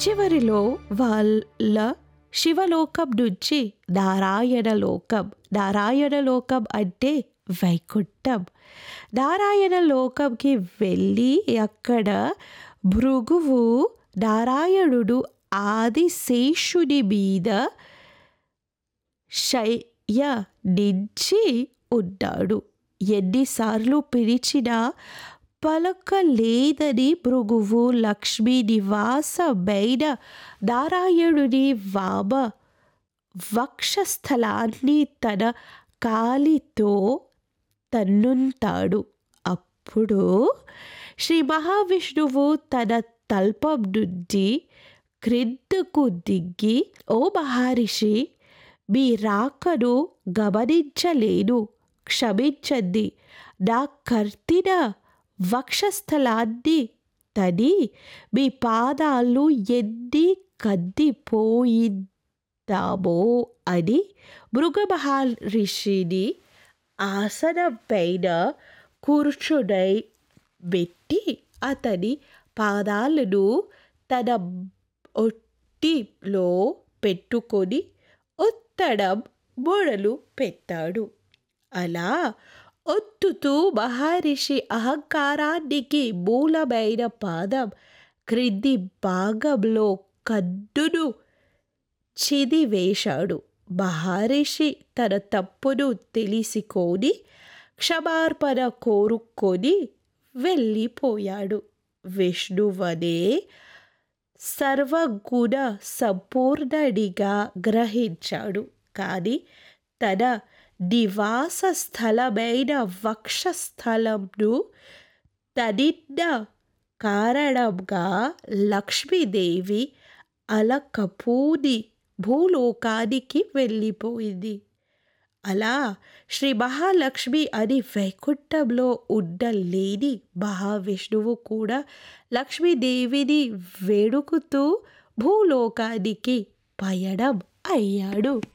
చివరిలో వాళ్ళ శివలోకం నుంచి నారాయణ లోకం నారాయణ లోకం అంటే వైకుంఠం నారాయణ లోకంకి వెళ్ళి అక్కడ భృగువు నారాయణుడు ఆదిశేషుని మీద శయ్య నుంచి ఉన్నాడు ఎన్నిసార్లు పిలిచినా పలకలేదని భృగువు లక్ష్మీ నివాసమైన నారాయణుని వామ వక్షస్థలాన్ని తన కాలితో తన్నుంటాడు అప్పుడు శ్రీ మహావిష్ణువు తన తల్పం నుండి క్రిందకు దిగి ఓ మహర్షి మీ రాకను గమనించలేను క్షమించండి నా కర్తిన వక్షస్థలాన్ని తని మీ పాదాలు ఎన్ని కద్దిపోయిందామో అని మృగ మహర్షిని ఆసనం పైన కూర్చునై పెట్టి అతని పాదాలను తన ఒట్టిలో పెట్టుకొని ఒత్తడం మొదలు పెట్టాడు అలా ఒత్తుతూ మహర్షి అహంకారానికి మూలమైన పాదం క్రింది భాగంలో కన్నును చిదివేశాడు మహర్షి తన తప్పును తెలిసికొని క్షమార్పణ కోరుకొని వెళ్ళిపోయాడు విష్ణువనే సర్వగుణ సంపూర్ణుడిగా గ్రహించాడు కానీ తన నివాస స్థలమైన వక్షస్థలంను తనిన్న కారణంగా లక్ష్మీదేవి అలకపూని భూలోకానికి వెళ్ళిపోయింది అలా శ్రీ మహాలక్ష్మి అని వైకుంఠంలో ఉండలేని మహావిష్ణువు కూడా లక్ష్మీదేవిని వేడుకుతూ భూలోకానికి పయనం అయ్యాడు